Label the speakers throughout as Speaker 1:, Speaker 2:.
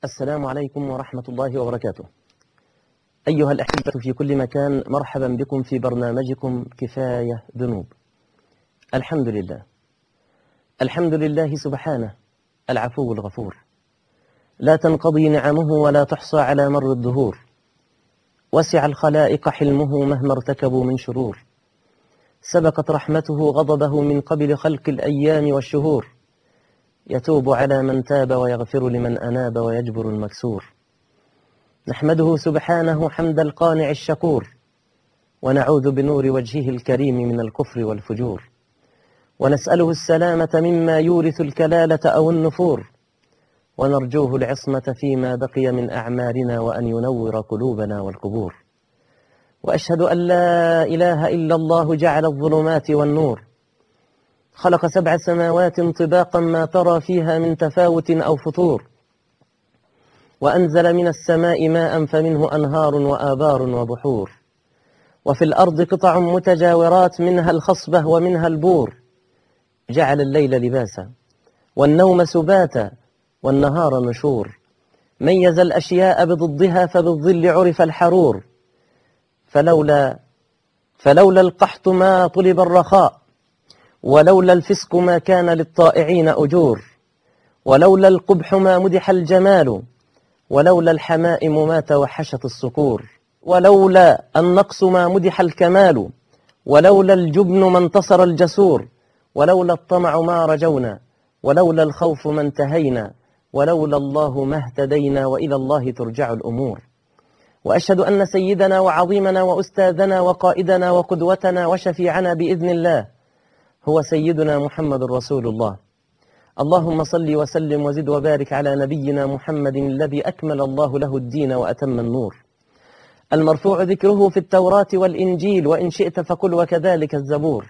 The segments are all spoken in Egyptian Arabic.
Speaker 1: السلام عليكم ورحمة الله وبركاته أيها الأحبة في كل مكان مرحبا بكم في برنامجكم كفاية ذنوب الحمد لله الحمد لله سبحانه العفو الغفور لا تنقضي نعمه ولا تحصى على مر الدهور وسع الخلائق حلمه مهما ارتكبوا من شرور سبقت رحمته غضبه من قبل خلق الأيام والشهور يتوب على من تاب ويغفر لمن أناب ويجبر المكسور نحمده سبحانه حمد القانع الشكور ونعوذ بنور وجهه الكريم من الكفر والفجور ونسأله السلامة مما يورث الكلالة أو النفور ونرجوه العصمة فيما بقي من أعمالنا وأن ينور قلوبنا والقبور وأشهد أن لا إله إلا الله جعل الظلمات والنور خلق سبع سماوات طباقا ما ترى فيها من تفاوت أو فطور وأنزل من السماء ماء فمنه أنهار وآبار وبحور وفي الأرض قطع متجاورات منها الخصبة ومنها البور جعل الليل لباسا والنوم سباتا والنهار نشور ميز الأشياء بضدها فبالظل عرف الحرور فلولا فلولا القحط ما طلب الرخاء ولولا الفسق ما كان للطائعين أجور ولولا القبح ما مدح الجمال ولولا الحمائم ما توحشت الصقور ولولا النقص ما مدح الكمال ولولا الجبن ما انتصر الجسور ولولا الطمع ما رجونا ولولا الخوف ما انتهينا ولولا الله ما اهتدينا وإلى الله ترجع الأمور وأشهد أن سيدنا وعظيمنا وأستاذنا وقائدنا وقدوتنا وشفيعنا بإذن الله هو سيدنا محمد رسول الله اللهم صل وسلم وزد وبارك على نبينا محمد الذي أكمل الله له الدين وأتم النور المرفوع ذكره في التوراة والإنجيل وإن شئت فقل وكذلك الزبور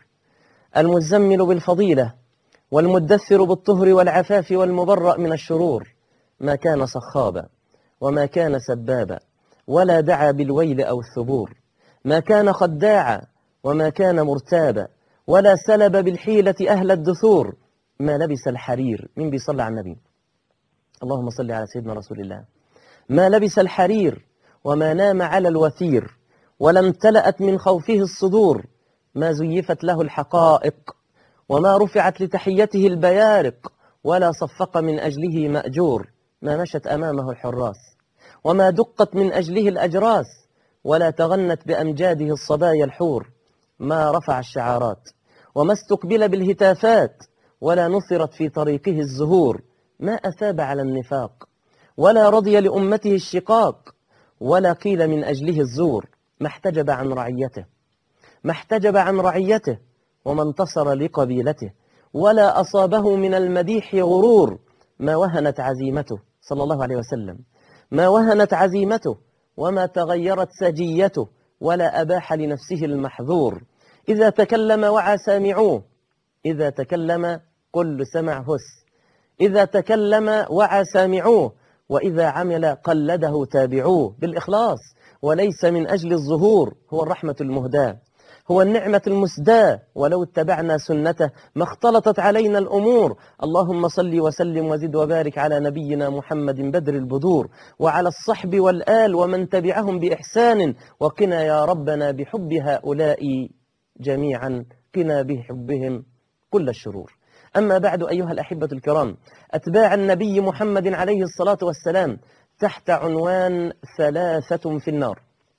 Speaker 1: المزمل بالفضيلة والمدثر بالطهر والعفاف والمبرأ من الشرور ما كان صخابا وما كان سبابا ولا دعا بالويل أو الثبور ما كان خداعا وما كان مرتابا ولا سلب بالحيلة أهل الدثور ما لبس الحرير من بيصلى على النبي اللهم صل على سيدنا رسول الله ما لبس الحرير وما نام على الوثير ولا امتلأت من خوفه الصدور ما زيفت له الحقائق وما رفعت لتحيته البيارق ولا صفق من أجله مأجور ما مشت أمامه الحراس وما دقت من أجله الأجراس ولا تغنت بأمجاده الصبايا الحور ما رفع الشعارات وما استقبل بالهتافات ولا نثرت في طريقه الزهور ما أثاب على النفاق ولا رضي لأمته الشقاق ولا قيل من أجله الزور ما احتجب عن رعيته ما احتجب عن رعيته وما انتصر لقبيلته ولا أصابه من المديح غرور ما وهنت عزيمته صلى الله عليه وسلم ما وهنت عزيمته وما تغيرت سجيته ولا أباح لنفسه المحذور إذا تكلم وعى سامعوه إذا تكلم كل سمع هس إذا تكلم وعى سامعوه وإذا عمل قلده تابعوه بالإخلاص وليس من أجل الظهور هو الرحمة المهداة هو النعمة المسداة ولو اتبعنا سنته ما اختلطت علينا الأمور اللهم صل وسلم وزد وبارك على نبينا محمد بدر البدور وعلى الصحب والآل ومن تبعهم بإحسان وقنا يا ربنا بحب هؤلاء جميعا قنا بحبهم كل الشرور أما بعد أيها الأحبة الكرام أتباع النبي محمد عليه الصلاة والسلام تحت عنوان ثلاثة في النار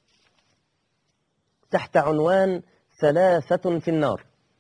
Speaker 1: تحت عنوان ثلاثة في النار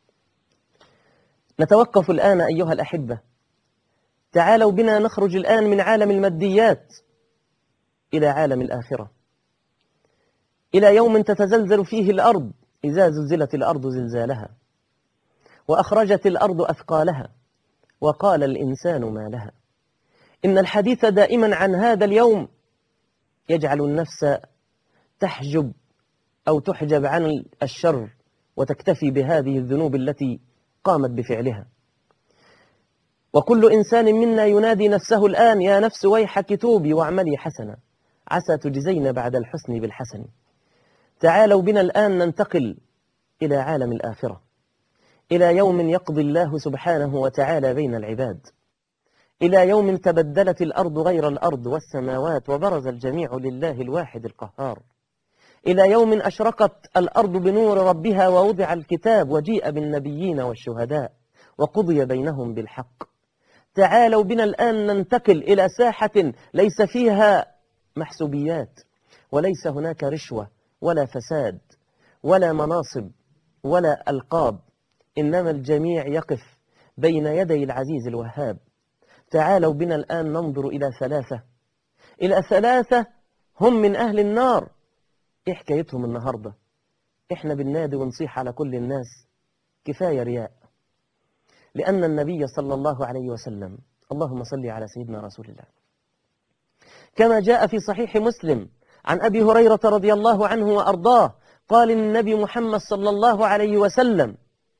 Speaker 1: نتوقف الآن أيها الأحبة تعالوا بنا نخرج الآن من عالم الماديات إلى عالم الآخرة إلى يوم تتزلزل فيه الأرض إذا زلزلت الأرض زلزالها وأخرجت الأرض أثقالها وقال الإنسان ما لها إن الحديث دائما عن هذا اليوم يجعل النفس تحجب أو تحجب عن الشر وتكتفي بهذه الذنوب التي قامت بفعلها وكل إنسان منا ينادي نفسه الآن يا نفس ويحك توبي واعملي حسنا عسى تجزين بعد الحسن بالحسن تعالوا بنا الآن ننتقل إلى عالم الآخرة إلى يوم يقضي الله سبحانه وتعالى بين العباد إلى يوم تبدلت الأرض غير الأرض والسماوات وبرز الجميع لله الواحد القهار إلى يوم أشرقت الأرض بنور ربها ووضع الكتاب وجيء بالنبيين والشهداء وقضي بينهم بالحق تعالوا بنا الآن ننتقل إلى ساحة ليس فيها محسوبيات وليس هناك رشوة ولا فساد ولا مناصب ولا ألقاب إنما الجميع يقف بين يدي العزيز الوهاب تعالوا بنا الآن ننظر إلى ثلاثة إلى ثلاثة هم من أهل النار إيه حكايتهم النهاردة إحنا بالنادي ونصيح على كل الناس كفاية رياء لأن النبي صلى الله عليه وسلم اللهم صل على سيدنا رسول الله كما جاء في صحيح مسلم عن أبي هريرة رضي الله عنه وأرضاه قال النبي محمد صلى الله عليه وسلم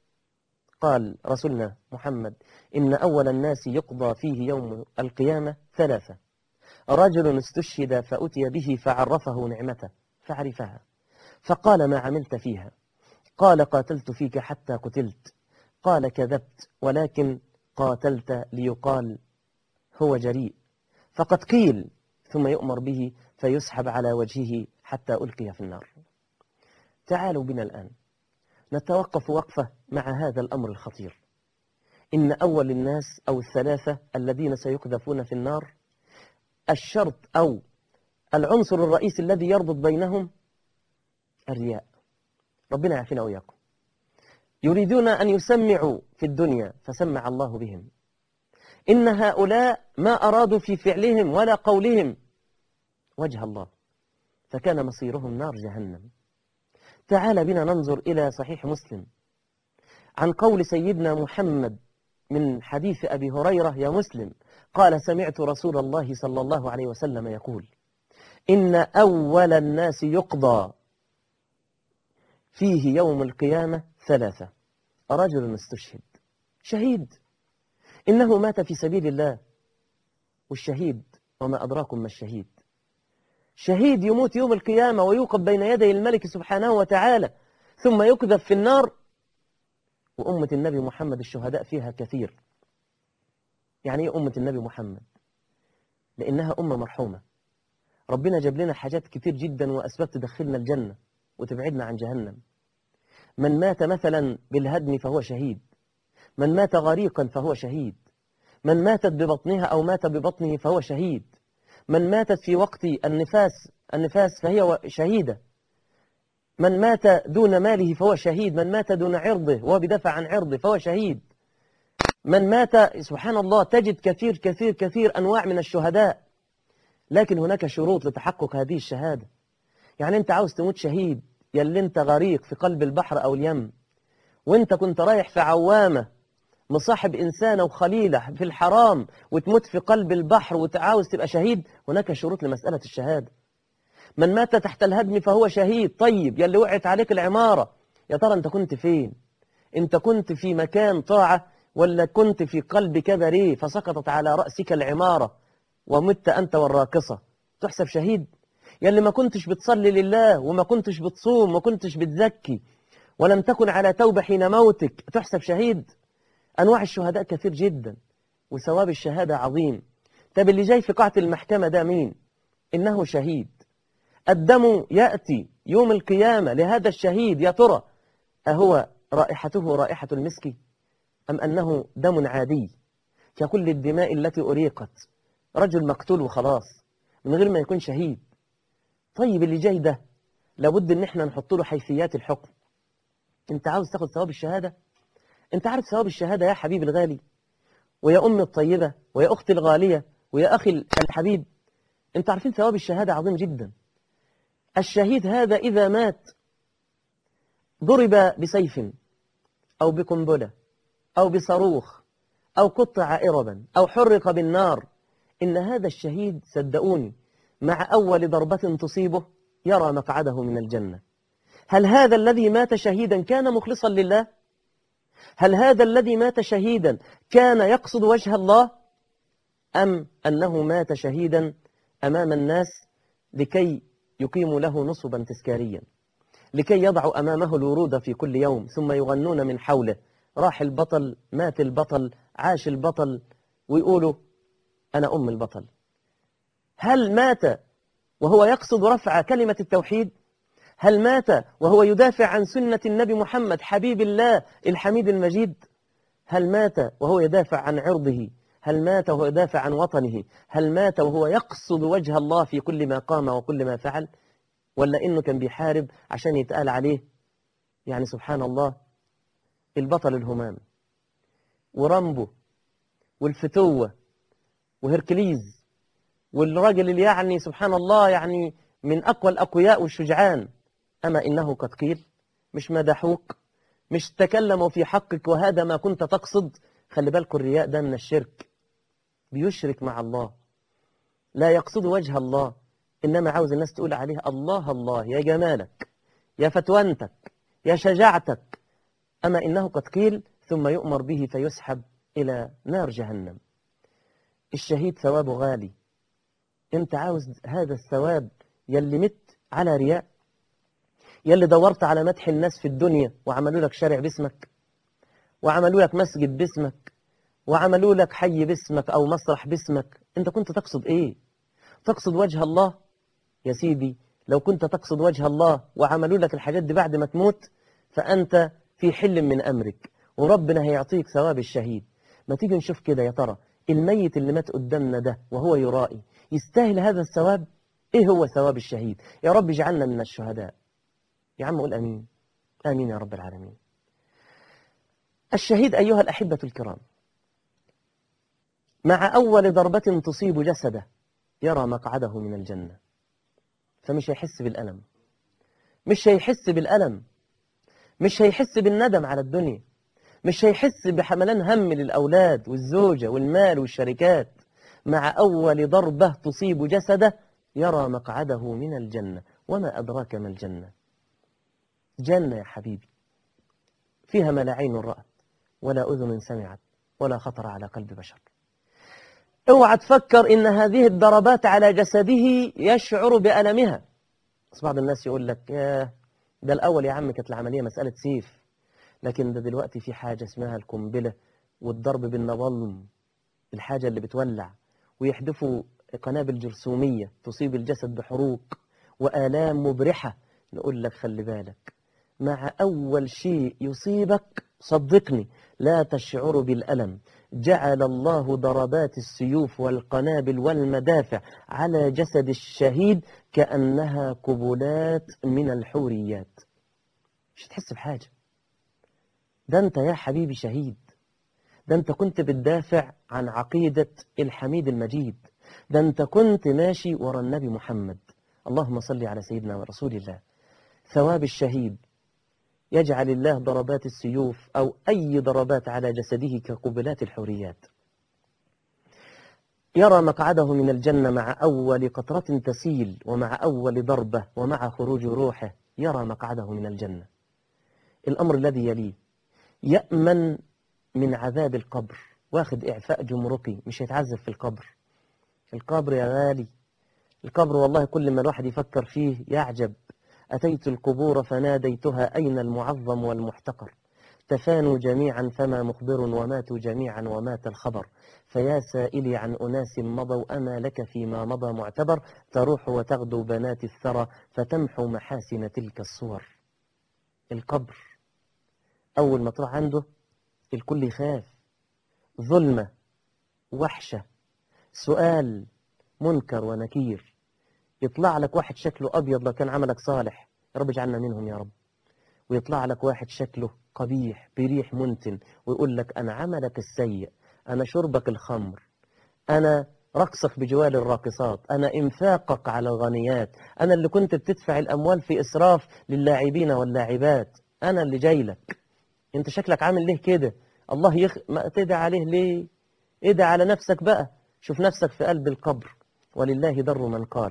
Speaker 1: قال رسولنا محمد إن أول الناس يقضى فيه يوم القيامة ثلاثة رجل استشهد فأتي به فعرفه نعمته فعرفها فقال ما عملت فيها قال قاتلت فيك حتى قتلت قال كذبت ولكن قاتلت ليقال هو جريء فقد قيل ثم يؤمر به فيسحب على وجهه حتى ألقي في النار تعالوا بنا الآن نتوقف وقفة مع هذا الأمر الخطير إن أول الناس أو الثلاثة الذين سيقذفون في النار الشرط أو العنصر الرئيسي الذي يربط بينهم الرياء ربنا يعافينا وإياكم يريدون أن يسمعوا في الدنيا فسمع الله بهم إن هؤلاء ما أرادوا في فعلهم ولا قولهم وجه الله فكان مصيرهم نار جهنم تعال بنا ننظر إلى صحيح مسلم عن قول سيدنا محمد من حديث أبي هريرة يا مسلم قال سمعت رسول الله صلى الله عليه وسلم يقول إن أول الناس يقضى فيه يوم القيامة ثلاثة رجل استشهد شهيد إنه مات في سبيل الله والشهيد وما أدراكم ما الشهيد شهيد يموت يوم القيامة ويوقف بين يدي الملك سبحانه وتعالى ثم يكذب في النار وأمة النبي محمد الشهداء فيها كثير يعني ايه أمة النبي محمد لأنها أمة مرحومة ربنا جاب لنا حاجات كتير جدا وأسباب تدخلنا الجنة وتبعدنا عن جهنم من مات مثلا بالهدم فهو شهيد من مات غريقا فهو شهيد من ماتت ببطنها أو مات ببطنه فهو شهيد من ماتت في وقت النفاس النفاس فهي شهيدة من مات دون ماله فهو شهيد من مات دون عرضه وهو بدفع عن عرضه فهو شهيد من مات سبحان الله تجد كثير كثير كثير أنواع من الشهداء لكن هناك شروط لتحقق هذه الشهادة يعني أنت عاوز تموت شهيد يلي أنت غريق في قلب البحر أو اليم وأنت كنت رايح في عوامة مصاحب إنسانة وخليلة في الحرام وتموت في قلب البحر وتعاوز تبقى شهيد هناك شروط لمسألة الشهادة من مات تحت الهدم فهو شهيد طيب يلي وقعت عليك العمارة يا ترى أنت كنت فين أنت كنت في مكان طاعة ولا كنت في قلب كبريه فسقطت على رأسك العمارة ومت أنت والراقصة تحسب شهيد يلي ما كنتش بتصلي لله وما كنتش بتصوم وما كنتش بتزكي ولم تكن على توبة حين موتك تحسب شهيد أنواع الشهداء كثير جدا وثواب الشهادة عظيم طب اللي جاي في قاعة المحكمة ده مين إنه شهيد الدم يأتي يوم القيامة لهذا الشهيد يا ترى أهو رائحته رائحة المسك أم أنه دم عادي ككل الدماء التي أريقت رجل مقتول وخلاص من غير ما يكون شهيد طيب اللي جاي ده لابد ان احنا نحط له حيثيات الحكم انت عاوز تاخد ثواب الشهادة انت عارف ثواب الشهادة يا حبيبي الغالي ويا أمي الطيبة ويا أختي الغالية ويا أخي الحبيب انت عارفين ثواب الشهادة عظيم جدا الشهيد هذا إذا مات ضرب بسيف أو بقنبلة أو بصاروخ أو قطع إربا أو حرق بالنار إن هذا الشهيد صدقوني مع أول ضربة تصيبه يرى مقعده من الجنة هل هذا الذي مات شهيدا كان مخلصا لله هل هذا الذي مات شهيدا كان يقصد وجه الله أم أنه مات شهيدا أمام الناس لكي يقيم له نصبا تذكاريا لكي يضع أمامه الورود في كل يوم ثم يغنون من حوله راح البطل مات البطل عاش البطل ويقولوا أنا أم البطل هل مات وهو يقصد رفع كلمة التوحيد هل مات وهو يدافع عن سنة النبي محمد حبيب الله الحميد المجيد هل مات وهو يدافع عن عرضه هل مات وهو يدافع عن وطنه هل مات وهو يقصد وجه الله في كل ما قام وكل ما فعل ولا إنه كان بيحارب عشان يتقال عليه يعني سبحان الله البطل الهمام ورامبو والفتوة وهركليز والراجل اللي يعني سبحان الله يعني من أقوى الأقوياء والشجعان أما إنه قد قيل مش مدحوك مش تكلموا في حقك وهذا ما كنت تقصد خلي بالكم الرياء ده من الشرك بيشرك مع الله لا يقصد وجه الله إنما عاوز الناس تقول عليه الله الله يا جمالك يا فتوانتك يا شجاعتك أما إنه قد قيل ثم يؤمر به فيسحب إلى نار جهنم الشهيد ثوابه غالي انت عاوز هذا الثواب يلي مت على رياء يلي دورت على مدح الناس في الدنيا وعملوا لك شارع باسمك وعملوا لك مسجد باسمك وعملوا لك حي باسمك أو مسرح باسمك انت كنت تقصد ايه تقصد وجه الله يا سيدي لو كنت تقصد وجه الله وعملوا لك الحاجات دي بعد ما تموت فأنت في حل من أمرك وربنا هيعطيك ثواب الشهيد ما تيجي نشوف كده يا ترى الميت اللي مات قدامنا ده وهو يرائي يستاهل هذا الثواب ايه هو ثواب الشهيد يا رب اجعلنا من الشهداء يا عم قول امين امين يا رب العالمين الشهيد ايها الاحبه الكرام مع اول ضربه تصيب جسده يرى مقعده من الجنه فمش هيحس بالالم مش هيحس بالالم مش هيحس بالندم على الدنيا مش هيحس بحملان هم للأولاد والزوجة والمال والشركات مع أول ضربة تصيب جسده يرى مقعده من الجنة وما أدراك ما الجنة جنة يا حبيبي فيها ما لا عين رأت ولا أذن سمعت ولا خطر على قلب بشر اوعى تفكر ان هذه الضربات على جسده يشعر بألمها بس بعض الناس يقول لك ياه ده الأول يا عم كانت العملية مسألة سيف لكن ده دلوقتي في حاجة اسمها القنبلة والضرب بالنظام الحاجة اللي بتولع ويحدفوا قنابل جرثومية تصيب الجسد بحروق وآلام مبرحة نقول لك خلي بالك مع أول شيء يصيبك صدقني لا تشعر بالألم جعل الله ضربات السيوف والقنابل والمدافع على جسد الشهيد كأنها قبلات من الحوريات مش تحس بحاجة ده انت يا حبيبي شهيد ده انت كنت بتدافع عن عقيدة الحميد المجيد ده انت كنت ماشي ورا النبي محمد اللهم صل على سيدنا ورسول الله ثواب الشهيد يجعل الله ضربات السيوف أو أي ضربات على جسده كقبلات الحوريات يرى مقعده من الجنة مع أول قطرة تسيل ومع أول ضربة ومع خروج روحه يرى مقعده من الجنة الأمر الذي يليه يأمن من عذاب القبر واخد إعفاء جمركي مش هيتعذب في القبر القبر يا غالي القبر والله كل ما الواحد يفكر فيه يعجب أتيت القبور فناديتها أين المعظم والمحتقر تفانوا جميعا فما مخبر وماتوا جميعا ومات الخبر فيا سائلي عن أناس مضوا أما لك فيما مضى معتبر تروح وتغدو بنات الثرى فتمحو محاسن تلك الصور القبر أول ما تروح عنده الكل يخاف ظلمة وحشة سؤال منكر ونكير يطلع لك واحد شكله أبيض لو كان عملك صالح يا رب اجعلنا منهم يا رب ويطلع لك واحد شكله قبيح بريح منتن ويقول لك أنا عملك السيء أنا شربك الخمر أنا رقصك بجوال الراقصات أنا إنفاقك على الغنيات أنا اللي كنت بتدفع الأموال في إسراف للاعبين واللاعبات أنا اللي جاي لك أنت شكلك عامل ليه كده الله يخ... ما تدعي عليه ليه ادعي على نفسك بقى شوف نفسك في قلب القبر ولله در من قال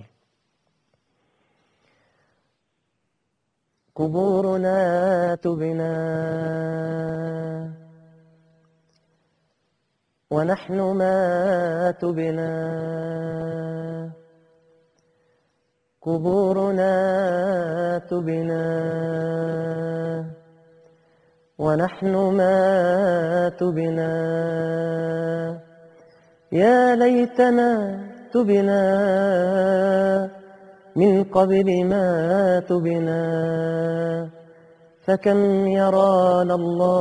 Speaker 1: قبورنا تبنا ونحن ما تبنا قبورنا تبنا ونحن ما تبنا يا ليتنا تبنا من قبل ما تبنا فكم يرانا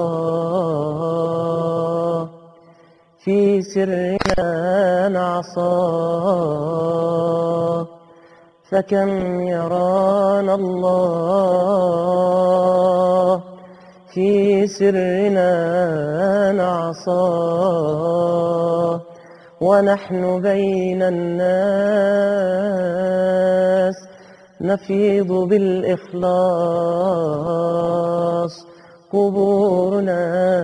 Speaker 1: الله في سرنا نعصاه فكم يرانا الله في سرنا نعصاه ونحن بين الناس نفيض بالإخلاص قبورنا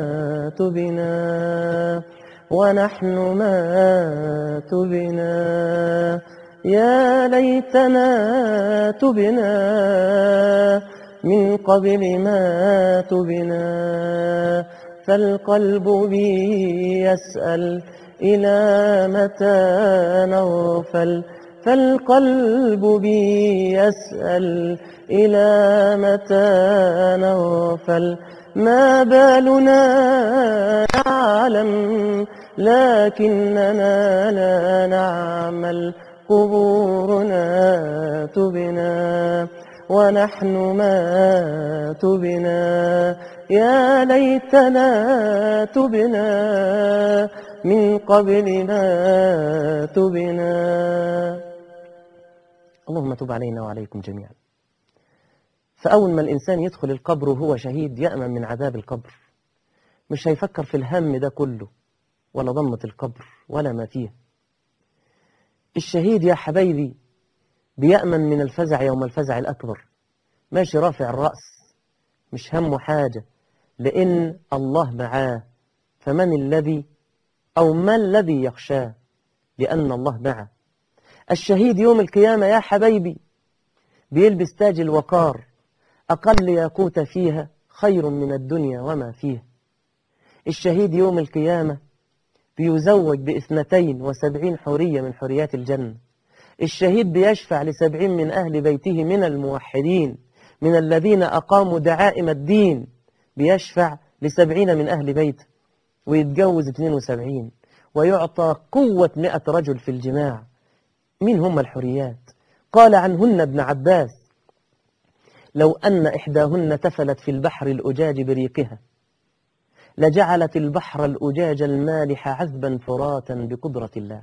Speaker 1: تبنا ونحن ما تبنا يا ليتنا تبنا من قبل ما تبنا فالقلب بي يسأل إلى متى نغفل فالقلب بي يسأل إلى متى نغفل ما بالنا نعلم لكننا لا نعمل قبورنا تبنا ونحن ما تبنا يا ليتنا تبنا من قبل ما تبنا اللهم تب علينا وعليكم جميعا فأول ما الإنسان يدخل القبر وهو شهيد يأمن من عذاب القبر مش هيفكر في الهم ده كله ولا ضمة القبر ولا ما فيه الشهيد يا حبايبي بيأمن من الفزع يوم الفزع الأكبر ماشي رافع الرأس مش همه حاجة لأن الله معاه فمن الذي أو ما الذي يخشاه لأن الله معه الشهيد يوم القيامة يا حبايبي بيلبس تاج الوقار أقل ياقوت فيها خير من الدنيا وما فيها الشهيد يوم القيامة بيزوج باثنتين وسبعين حورية من حوريات الجنة الشهيد بيشفع لسبعين من أهل بيته من الموحدين من الذين أقاموا دعائم الدين بيشفع لسبعين من أهل بيته ويتجوز 72 ويعطى قوة مئة رجل في الجماع مين هم الحريات قال عنهن ابن عباس لو أن إحداهن تفلت في البحر الأجاج بريقها لجعلت البحر الأجاج المالح عذبا فراتا بقدرة الله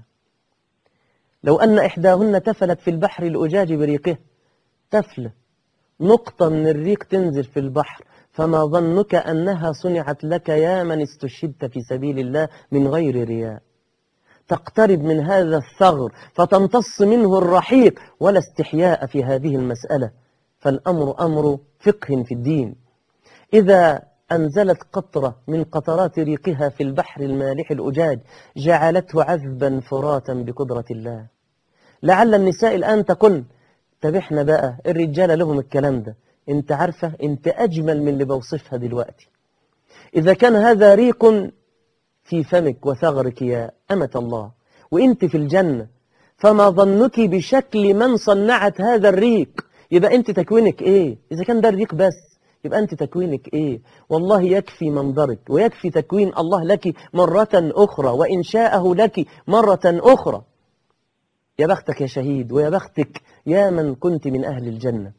Speaker 1: لو أن إحداهن تفلت في البحر الأجاج بريقه تفل نقطة من الريق تنزل في البحر فما ظنك أنها صنعت لك يا من استشهدت في سبيل الله من غير رياء تقترب من هذا الثغر فتمتص منه الرحيق ولا استحياء في هذه المسألة فالأمر أمر فقه في الدين إذا أنزلت قطرة من قطرات ريقها في البحر المالح الأجاج جعلته عذبا فراتا بقدرة الله لعل النساء الآن تقول طب احنا بقى الرجالة لهم الكلام ده انت عارفة انت أجمل من اللي بوصفها دلوقتي إذا كان هذا ريق في فمك وثغرك يا أمة الله وانت في الجنة فما ظنك بشكل من صنعت هذا الريق يبقى انت تكوينك ايه إذا كان ده الريق بس يبقى أنت تكوينك إيه والله يكفي منظرك ويكفي تكوين الله لك مرة أخرى وإنشاءه لك مرة أخرى يا بختك يا شهيد ويا بختك يا من كنت من أهل الجنة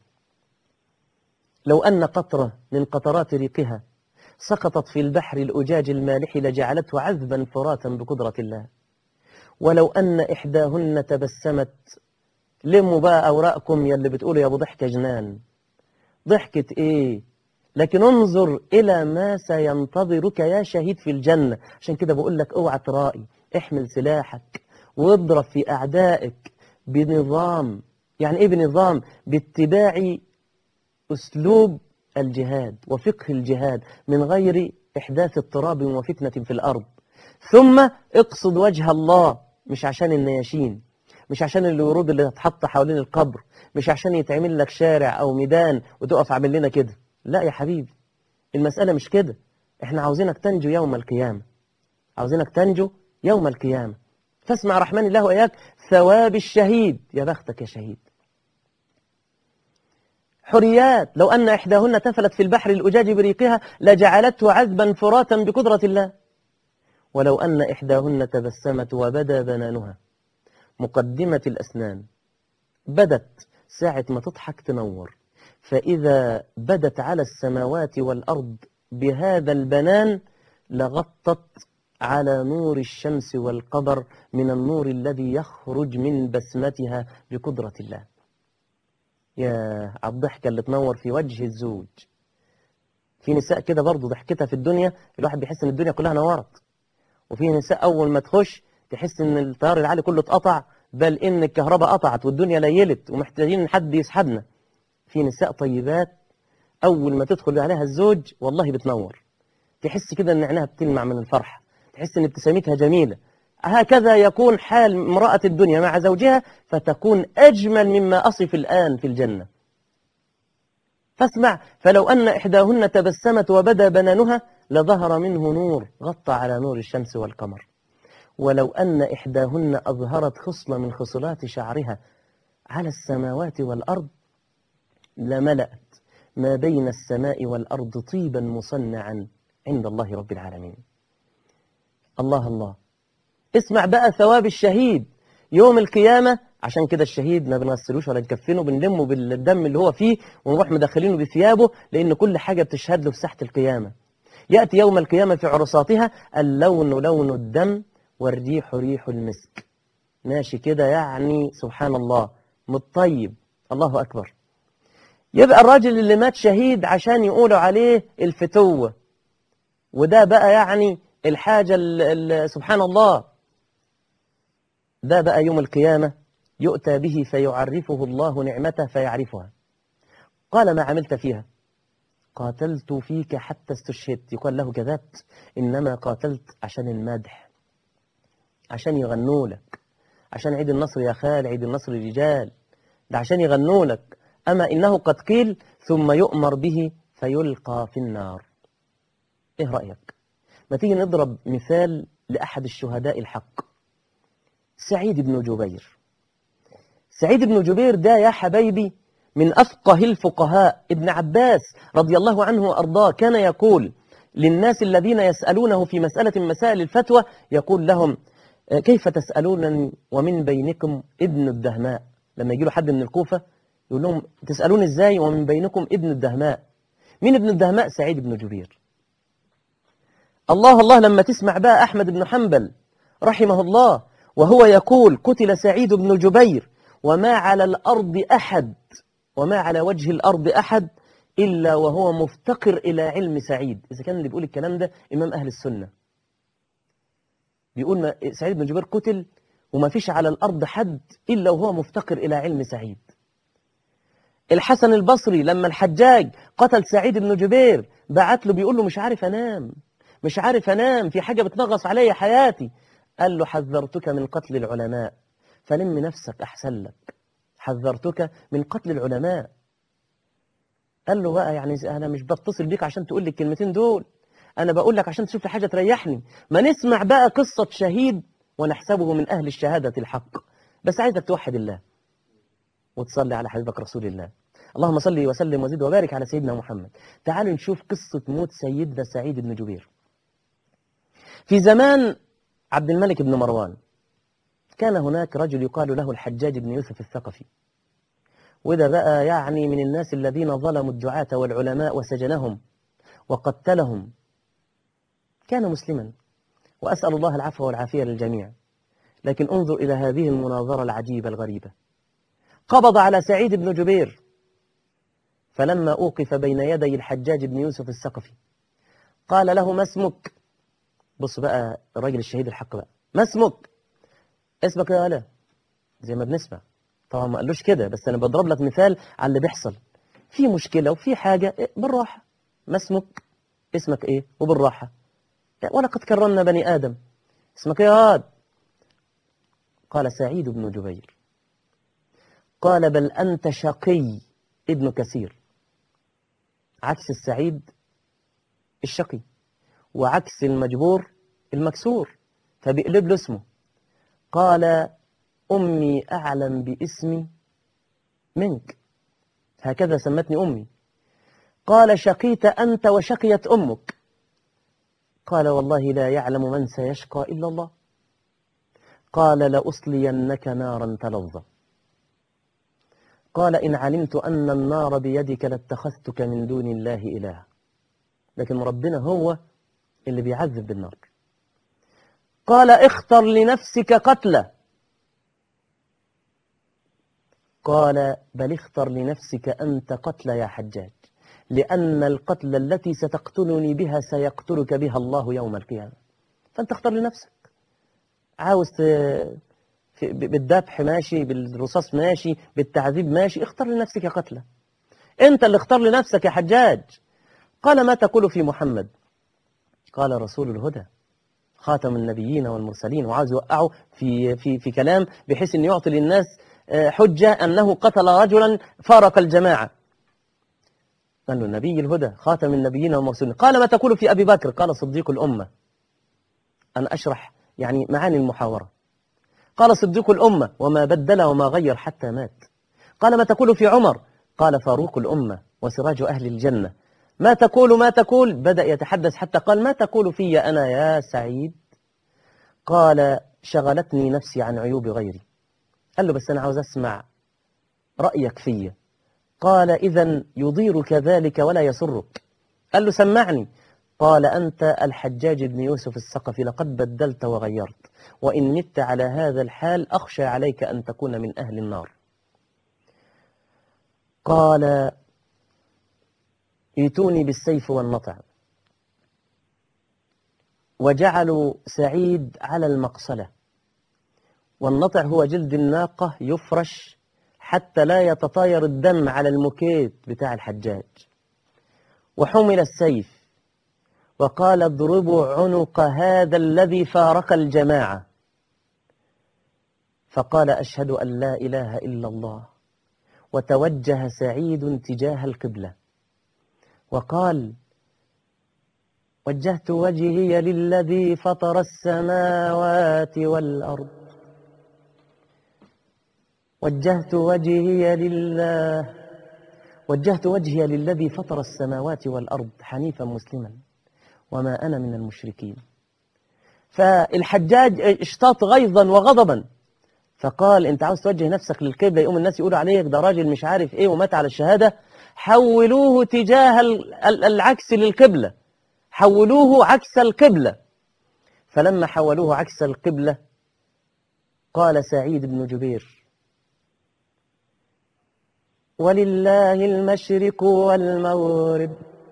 Speaker 1: لو أن قطرة من قطرات ريقها سقطت في البحر الأجاج المالح لجعلته عذبا فراتا بقدرة الله ولو أن إحداهن تبسمت لموا بقى أوراقكم يلي بتقولوا يا أبو ضحكة جنان ضحكة إيه لكن انظر إلى ما سينتظرك يا شهيد في الجنة عشان كده بقول لك اوعى ترائي احمل سلاحك واضرب في أعدائك بنظام يعني إيه بنظام باتباع أسلوب الجهاد وفقه الجهاد من غير إحداث اضطراب وفتنة في الأرض ثم اقصد وجه الله مش عشان النياشين مش عشان الورود اللي هتحط حوالين القبر مش عشان يتعمل لك شارع أو ميدان وتقف عامل لنا كده لا يا حبيبي المسألة مش كده احنا عاوزينك تنجو يوم القيامة عاوزينك تنجو يوم القيامة فاسمع رحمن الله وإياك ثواب الشهيد يا بختك يا شهيد حريات لو أن إحداهن تفلت في البحر الأجاج بريقها لجعلته عذبا فراتا بقدرة الله ولو أن إحداهن تبسمت وبدا بنانها مقدمة الأسنان بدت ساعة ما تضحك تنور فإذا بدت على السماوات والأرض بهذا البنان لغطت على نور الشمس والقمر من النور الذي يخرج من بسمتها بقدرة الله يا الضحكة اللي تنور في وجه الزوج في نساء كده برضه ضحكتها في الدنيا الواحد بيحس ان الدنيا كلها نورت وفي نساء اول ما تخش تحس ان التيار العالي كله اتقطع بل ان الكهرباء قطعت والدنيا ليلت ومحتاجين حد يسحبنا في نساء طيبات اول ما تدخل عليها الزوج والله بتنور تحس كده ان عينها بتلمع من الفرحه تحس ان ابتسامتها جميله هكذا يكون حال امراه الدنيا مع زوجها فتكون اجمل مما اصف الان في الجنه فاسمع فلو أن إحداهن تبسمت وبدا بنانها لظهر منه نور غطى على نور الشمس والقمر ولو أن إحداهن أظهرت خصلة من خصلات شعرها على السماوات والأرض لملأت ما بين السماء والأرض طيبا مصنعا عند الله رب العالمين الله الله اسمع بقى ثواب الشهيد يوم القيامة عشان كده الشهيد ما بنغسلوش ولا نكفنه بنلمه بالدم اللي هو فيه ونروح مدخلينه بثيابه لأن كل حاجة بتشهد له في ساحة القيامة يأتي يوم القيامة في عرصاتها اللون لون الدم والريح ريح المسك ماشي كده يعني سبحان الله مطيب الله أكبر يبقى الراجل اللي مات شهيد عشان يقولوا عليه الفتوة وده بقى يعني الحاجة ال سبحان الله ده بقى يوم القيامة يؤتى به فيعرفه الله نعمته فيعرفها قال ما عملت فيها قاتلت فيك حتى استشهدت يقال له كذبت إنما قاتلت عشان المدح عشان يغنوا لك عشان عيد النصر يا خال عيد النصر رجال ده عشان يغنوا لك أما إنه قد قيل ثم يؤمر به فيلقى في النار إيه رأيك ما تيجي نضرب مثال لأحد الشهداء الحق سعيد بن جبير سعيد بن جبير ده يا حبايبي من أفقه الفقهاء ابن عباس رضي الله عنه وأرضاه كان يقول للناس الذين يسألونه في مسألة مسائل الفتوى يقول لهم كيف تسألونني ومن بينكم ابن الدهماء لما يجي له حد من الكوفة يقول لهم تسألون ازاي ومن بينكم ابن الدهماء مين ابن الدهماء سعيد بن جبير الله الله لما تسمع بقى أحمد بن حنبل رحمه الله وهو يقول قتل سعيد بن جبير وما على الأرض أحد وما على وجه الأرض أحد إلا وهو مفتقر إلى علم سعيد إذا كان اللي بيقول الكلام ده إمام أهل السنة بيقول ما سعيد بن جبير قتل وما فيش على الأرض حد إلا وهو مفتقر إلى علم سعيد الحسن البصري لما الحجاج قتل سعيد بن جبير بعت له بيقول له مش عارف أنام مش عارف أنام في حاجة بتنغص علي حياتي قال له حذرتك من قتل العلماء فلم نفسك أحسن لك حذرتك من قتل العلماء قال له بقى يعني أنا مش بتصل بيك عشان تقول لي الكلمتين دول أنا بقول لك عشان تشوف لي حاجة تريحني ما نسمع بقى قصة شهيد ونحسبه من أهل الشهادة الحق بس عايزك توحد الله وتصلي على حبيبك رسول الله اللهم صل وسلم وزد وبارك على سيدنا محمد تعالوا نشوف قصة موت سيدنا سعيد بن جبير في زمان عبد الملك بن مروان كان هناك رجل يقال له الحجاج بن يوسف الثقفي وده بقى يعني من الناس الذين ظلموا الدعاة والعلماء وسجنهم وقتلهم كان مسلما وأسأل الله العفو والعافية للجميع لكن انظر إلى هذه المناظرة العجيبة الغريبة قبض على سعيد بن جبير فلما أوقف بين يدي الحجاج بن يوسف الثقفي قال له ما اسمك بص بقى الراجل الشهيد الحق بقى ما اسمك اسمك يا ولا زي ما بنسمع طبعا ما قالوش كده بس انا بضرب لك مثال على اللي بيحصل في مشكلة وفي حاجة إيه بالراحة ما اسمك اسمك ايه وبالراحة ولقد كرمنا بني آدم اسمك يا واد قال سعيد بن جبير قال بل أنت شقي ابن كثير عكس السعيد الشقي وعكس المجبور المكسور فبيقلب له اسمه قال أمي أعلم باسمي منك هكذا سمتني أمي قال شقيت أنت وشقيت أمك قال والله لا يعلم من سيشقى إلا الله قال لأصلينك نارا تلظى قال إن علمت أن النار بيدك لاتخذتك من دون الله إلها لكن ربنا هو اللي بيعذب بالنار قال اختر لنفسك قتله قال بل اختر لنفسك أنت قتل يا حجاج لأن القتل التي ستقتلني بها سيقتلك بها الله يوم القيامة فأنت اختر لنفسك عاوز بالذبح ماشي بالرصاص ماشي بالتعذيب ماشي اختر لنفسك قتله انت اللي اختار لنفسك يا حجاج قال ما تقول في محمد قال رسول الهدى خاتم النبيين والمرسلين وعاوز يوقعه في في في كلام بحيث ان يعطي للناس حجة أنه قتل رجلا فارق الجماعة قال له نبي الهدى خاتم النبيين والمرسلين قال ما تقول في أبي بكر قال صديق الأمة أنا أشرح يعني معاني المحاورة قال صديق الأمة وما بدل وما غير حتى مات قال ما تقول في عمر قال فاروق الأمة وسراج أهل الجنة ما تقول ما تقول بدأ يتحدث حتى قال ما تقول في أنا يا سعيد قال شغلتني نفسي عن عيوب غيري قال له بس أنا عاوز أسمع رأيك فيا قال إذا يضيرك ذلك ولا يسرك قال له سمعني قال أنت الحجاج بن يوسف الثقفي لقد بدلت وغيرت وإن مت على هذا الحال أخشى عليك أن تكون من أهل النار قال ائتوني بالسيف والنطع وجعلوا سعيد على المقصلة والنطع هو جلد الناقة يفرش حتى لا يتطاير الدم على المكيت بتاع الحجاج وحمل السيف وقال اضربوا عنق هذا الذي فارق الجماعة فقال أشهد أن لا إله إلا الله وتوجه سعيد تجاه القبلة وقال وجهت وجهي للذي فطر السماوات والأرض وجهت وجهي لله وجهت وجهي للذي فطر السماوات والأرض حنيفا مسلما وما أنا من المشركين فالحجاج اشتاط غيظا وغضبا فقال انت عاوز توجه نفسك للقبلة يقوم الناس يقولوا عليك ده راجل مش عارف ايه ومات على الشهادة حولوه تجاه العكس للقبلة حولوه عكس القبلة فلما حولوه عكس القبلة قال سعيد بن جبير ولله المشرق والمغرب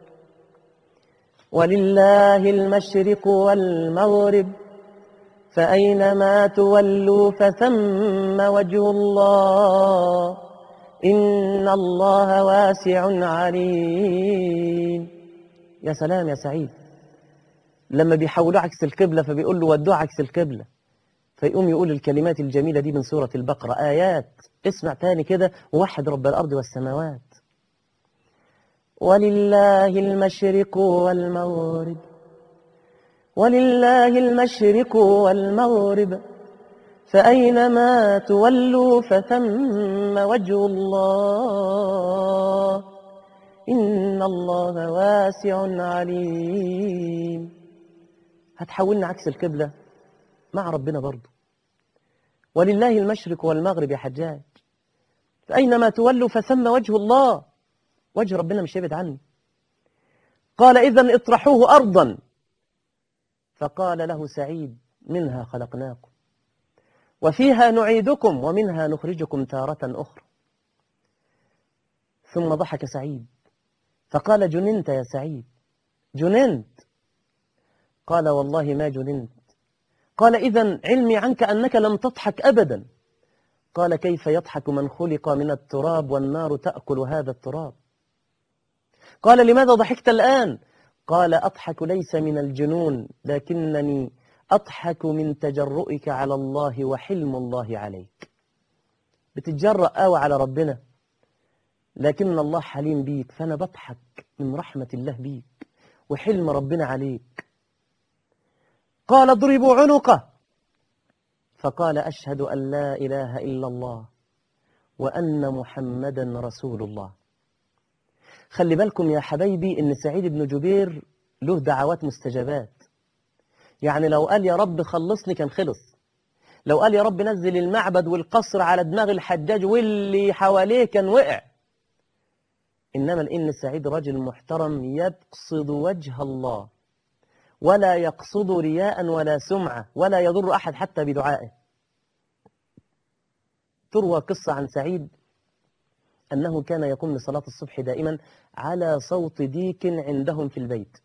Speaker 1: ولله المشرق والمغرب فأينما تولوا فثم وجه الله إن الله واسع عليم يا سلام يا سعيد لما بيحولوا عكس القبلة فبيقول له ودوه عكس القبلة فيقوم يقول الكلمات الجميلة دي من سورة البقرة آيات اسمع تاني كده ووحد رب الأرض والسماوات ولله المشرق والمغرب ولله المشرق والمغرب فأينما تولوا فثم وجه الله إن الله واسع عليم هتحولنا عكس القبلة مع ربنا برضه ولله المشرق والمغرب يا حجاج فأينما تولوا فثم وجه الله وجه ربنا مش يبعد عني قال إذا اطرحوه أرضا فقال له سعيد منها خلقناكم وفيها نعيدكم ومنها نخرجكم تارة أخرى ثم ضحك سعيد فقال جننت يا سعيد جننت قال والله ما جننت قال إذا علمي عنك أنك لم تضحك أبدا قال كيف يضحك من خلق من التراب والنار تأكل هذا التراب قال لماذا ضحكت الآن قال أضحك ليس من الجنون لكنني أضحك من تجرؤك على الله وحلم الله عليك بتتجرأ قوي على ربنا لكن الله حليم بيك فأنا بضحك من رحمة الله بيك وحلم ربنا عليك قال اضربوا عنقه فقال أشهد أن لا إله إلا الله وأن محمدا رسول الله خلي بالكم يا حبايبي إن سعيد بن جبير له دعوات مستجابات يعني لو قال يا رب خلصني كان خلص لو قال يا رب نزل المعبد والقصر على دماغ الحجاج واللي حواليه كان وقع إنما لأن سعيد رجل محترم يقصد وجه الله ولا يقصد رياء ولا سمعة ولا يضر أحد حتى بدعائه تروى قصة عن سعيد أنه كان يقوم لصلاة الصبح دائما على صوت ديك عندهم في البيت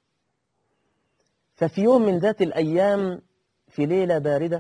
Speaker 1: ففي يوم من ذات الأيام في ليلة باردة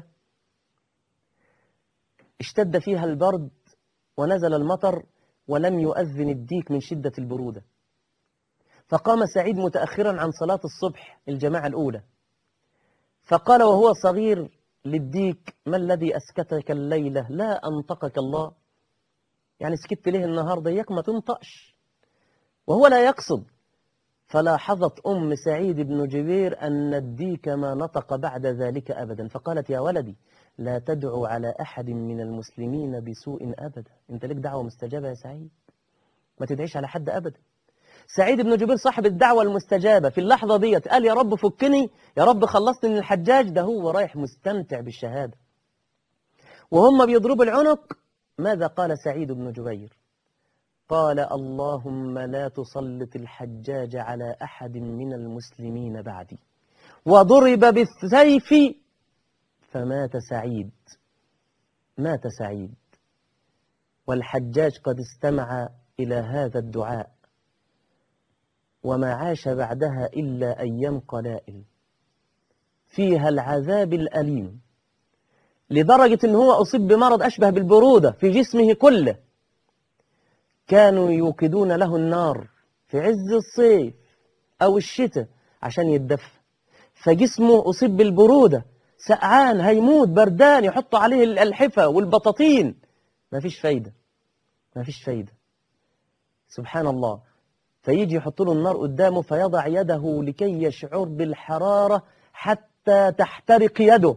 Speaker 1: اشتد فيها البرد ونزل المطر ولم يؤذن الديك من شدة البرودة فقام سعيد متأخرا عن صلاة الصبح الجماعة الأولى فقال وهو صغير للديك ما الذي أسكتك الليلة لا أنطقك الله يعني سكت ليه النهاردة إياك ما تنطقش وهو لا يقصد فلاحظت أم سعيد بن جبير أن الديك ما نطق بعد ذلك أبدا فقالت يا ولدي لا تدعو على أحد من المسلمين بسوء أبدا أنت لك دعوة مستجابة يا سعيد ما تدعيش على حد أبدا سعيد بن جبير صاحب الدعوة المستجابة في اللحظة ديت قال يا رب فكني يا رب خلصني من الحجاج ده هو رايح مستمتع بالشهادة وهم بيضربوا العنق ماذا قال سعيد بن جبير قال اللهم لا تسلط الحجاج على أحد من المسلمين بعدي وضرب بالسيف فمات سعيد مات سعيد والحجاج قد استمع إلى هذا الدعاء وما عاش بعدها إلا أيام قلائل فيها العذاب الأليم لدرجة أنه هو أصيب بمرض أشبه بالبرودة في جسمه كله كانوا يوقدون له النار في عز الصيف أو الشتاء عشان يتدفى فجسمه أصيب بالبرودة سقعان هيموت بردان يحطوا عليه الألحفة والبطاطين ما فيش فايدة ما فيش فايدة سبحان الله فيجي يحط له النار قدامه فيضع يده لكي يشعر بالحرارة حتى تحترق يده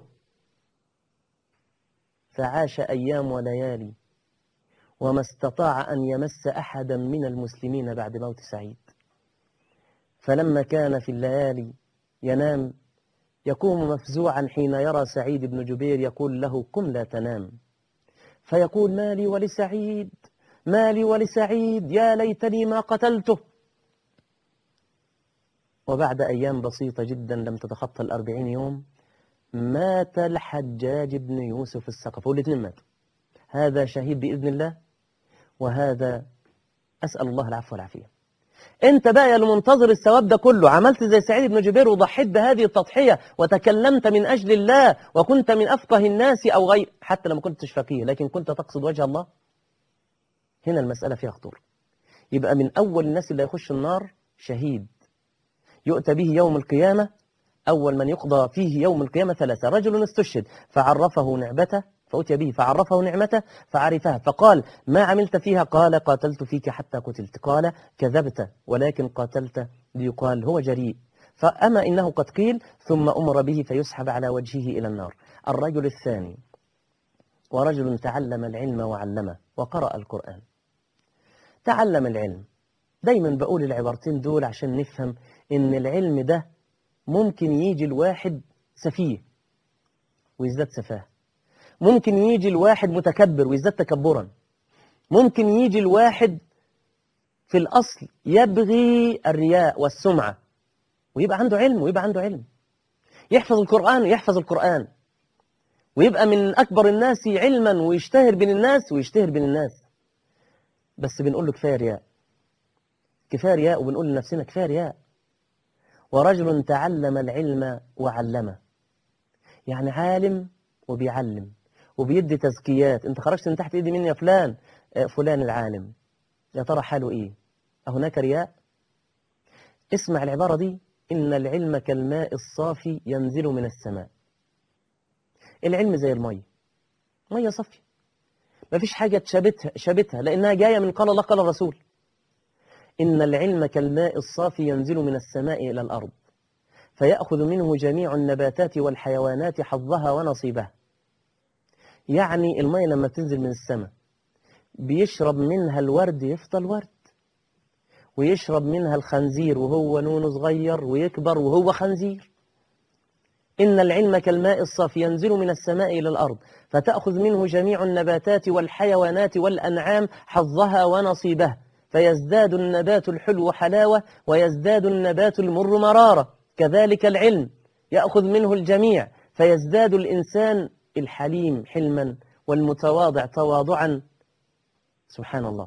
Speaker 1: فعاش أيام وليالي وما استطاع أن يمس أحدا من المسلمين بعد موت سعيد فلما كان في الليالي ينام يقوم مفزوعا حين يرى سعيد بن جبير يقول له قم لا تنام فيقول مالي ولسعيد مالي ولسعيد يا ليتني ما قتلته وبعد أيام بسيطة جدا لم تتخطى الأربعين يوم مات الحجاج بن يوسف الثقفي والاثنين ماتوا هذا شهيد بإذن الله وهذا أسأل الله العفو والعافية انت بقى يا المنتظر الثواب ده كله عملت زي سعيد بن جبير وضحيت بهذه التضحية وتكلمت من أجل الله وكنت من أفقه الناس أو غير حتى لما كنتش فقيه لكن كنت تقصد وجه الله هنا المسألة فيها خطورة يبقى من أول الناس اللي يخش النار شهيد يؤتى به يوم القيامة أول من يقضى فيه يوم القيامة ثلاثة رجل استشهد فعرفه نعمته فأتي به فعرفه نعمته فعرفها فقال ما عملت فيها قال قاتلت فيك حتى قتلت قال كذبت ولكن قاتلت ليقال هو جريء فأما إنه قد قيل ثم أمر به فيسحب على وجهه إلى النار الرجل الثاني ورجل تعلم العلم وعلمه وقرأ القرآن تعلم العلم دايما بقول العبارتين دول عشان نفهم إن العلم ده ممكن يجي الواحد سفيه ويزداد سفاه ممكن يجي الواحد متكبر ويزداد تكبرا ممكن يجي الواحد في الأصل يبغي الرياء والسمعة ويبقى عنده علم ويبقى عنده علم يحفظ القرآن ويحفظ القرآن ويبقى من أكبر الناس علما ويشتهر بين الناس ويشتهر بين الناس بس بنقول له كفاية رياء كفاية رياء وبنقول لنفسنا كفاية رياء ورجل تعلم العلم وعلمه يعني عالم وبيعلم وبيدي تزكيات انت خرجت من تحت ايدي مين يا فلان آه، فلان العالم يا ترى حاله ايه أهناك رياء اسمع العبارة دي إن العلم كالماء الصافي ينزل من السماء العلم زي المية مية صافية ما فيش حاجة تشابتها شابتها لأنها جاية من قال الله قال الرسول إن العلم كالماء الصافي ينزل من السماء إلى الأرض فيأخذ منه جميع النباتات والحيوانات حظها ونصيبها يعني المية لما تنزل من السماء بيشرب منها الورد يفضل ورد ويشرب منها الخنزير وهو نون صغير ويكبر وهو خنزير إن العلم كالماء الصافي ينزل من السماء إلى الأرض فتأخذ منه جميع النباتات والحيوانات والأنعام حظها ونصيبها فيزداد النبات الحلو حلاوة ويزداد النبات المر مرارة كذلك العلم يأخذ منه الجميع فيزداد الإنسان الحليم حلما والمتواضع تواضعا سبحان الله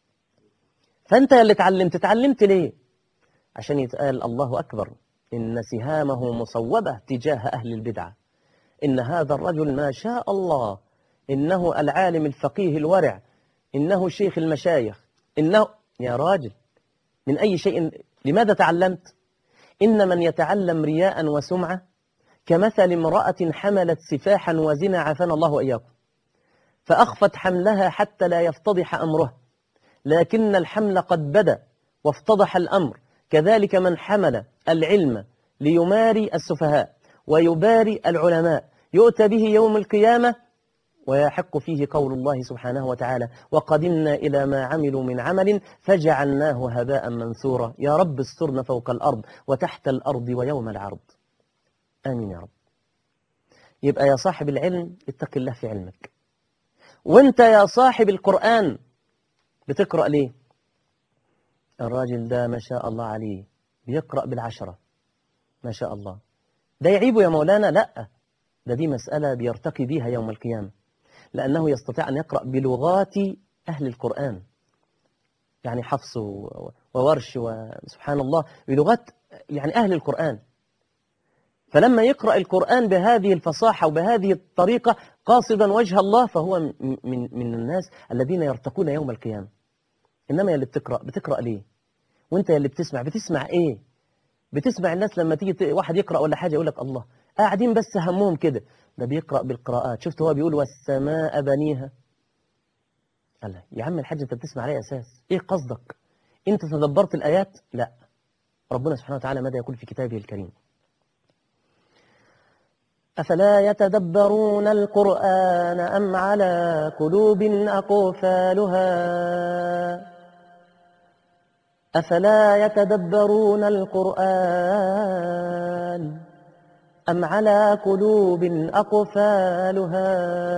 Speaker 1: فأنت اللي تعلمت تعلمت ليه عشان يتقال الله أكبر إن سهامه مصوبة تجاه أهل البدعة إن هذا الرجل ما شاء الله إنه العالم الفقيه الورع إنه شيخ المشايخ إنه يا راجل من أي شيء لماذا تعلمت إن من يتعلم رياء وسمعة كمثل امرأة حملت سفاحا وزنا عافانا الله وإياكم فأخفت حملها حتى لا يفتضح أمره لكن الحمل قد بدا وافتضح الأمر كذلك من حمل العلم ليماري السفهاء ويباري العلماء يؤتى به يوم القيامة ويحق فيه قول الله سبحانه وتعالى وقدمنا إلى ما عملوا من عمل فجعلناه هباء منثورا يا رب استرنا فوق الأرض وتحت الأرض ويوم العرض آمين يا رب يبقى يا صاحب العلم اتق الله في علمك وانت يا صاحب القرآن بتقرأ ليه الراجل ده ما شاء الله عليه بيقرأ بالعشرة ما شاء الله ده يعيبه يا مولانا لا ده دي مسألة بيرتقي بيها يوم القيامة لأنه يستطيع أن يقرأ بلغات أهل القرآن يعني حفص وورش وسبحان الله بلغات يعني أهل القرآن فلما يقرأ القرآن بهذه الفصاحة وبهذه الطريقة قاصدا وجه الله فهو من, من الناس الذين يرتقون يوم القيامة إنما يلي بتقرأ بتقرأ ليه وانت يلي بتسمع بتسمع ايه بتسمع الناس لما تيجي واحد يقرأ ولا حاجة يقول لك الله قاعدين بس همهم كده ده بيقرأ بالقراءات شفت هو بيقول والسماء بنيها الله يا عم الحاج انت بتسمع عليه أساس ايه قصدك انت تدبرت الآيات لا ربنا سبحانه وتعالى ماذا يقول في كتابه الكريم أفلا يتدبرون القرآن أم على قلوب أقفالها أفلا يتدبرون القرآن أم على قلوب أقفالها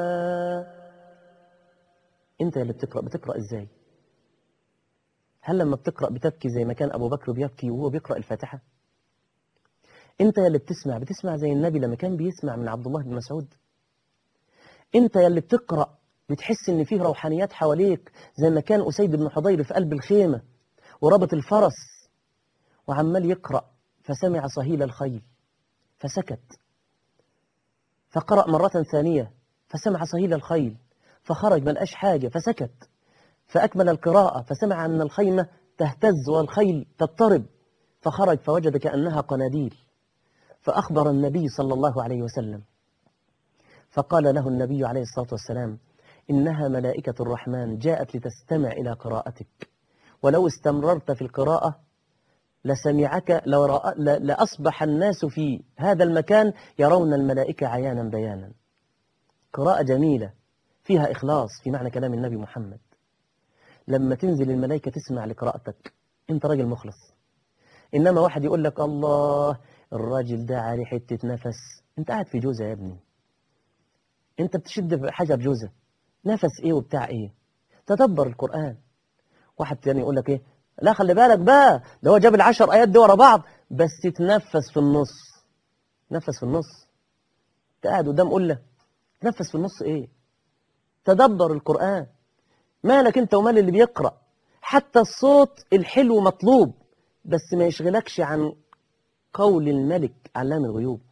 Speaker 1: أنت اللي بتقرأ بتقرأ إزاي هل لما بتقرأ بتبكي زي ما كان أبو بكر بيبكي وهو بيقرأ الفاتحة أنت اللي بتسمع بتسمع زي النبي لما كان بيسمع من عبد الله بن مسعود أنت اللي بتقرأ بتحس إن فيه روحانيات حواليك زي ما كان أسيد بن حضير في قلب الخيمة وربط الفرس وعمال يقرأ فسمع صهيل الخيل فسكت فقرأ مرة ثانية فسمع صهيل الخيل فخرج ما لقاش حاجة فسكت فأكمل القراءة فسمع أن الخيمة تهتز والخيل تضطرب فخرج فوجد كأنها قناديل فأخبر النبي صلى الله عليه وسلم فقال له النبي عليه الصلاة والسلام إنها ملائكة الرحمن جاءت لتستمع إلى قراءتك ولو استمررت في القراءة لسمعك لأصبح الناس في هذا المكان يرون الملائكة عيانا بيانا قراءة جميلة فيها إخلاص في معنى كلام النبي محمد لما تنزل الملائكة تسمع لقراءتك أنت راجل مخلص إنما واحد يقول لك الله الراجل ده عليه حتة نفس أنت قاعد في جوزة يا ابني أنت بتشد حاجة بجوزة نفس إيه وبتاع إيه تدبر القرآن واحد تاني يقول لك إيه لا خلي بالك بقى ده هو جاب العشر آيات دي ورا بعض بس تتنفس في النص نفس في النص قاعد قدام قلة تنفس في النص إيه تدبر القرآن مالك أنت ومال اللي بيقرأ حتى الصوت الحلو مطلوب بس ما يشغلكش عن قول الملك علام الغيوب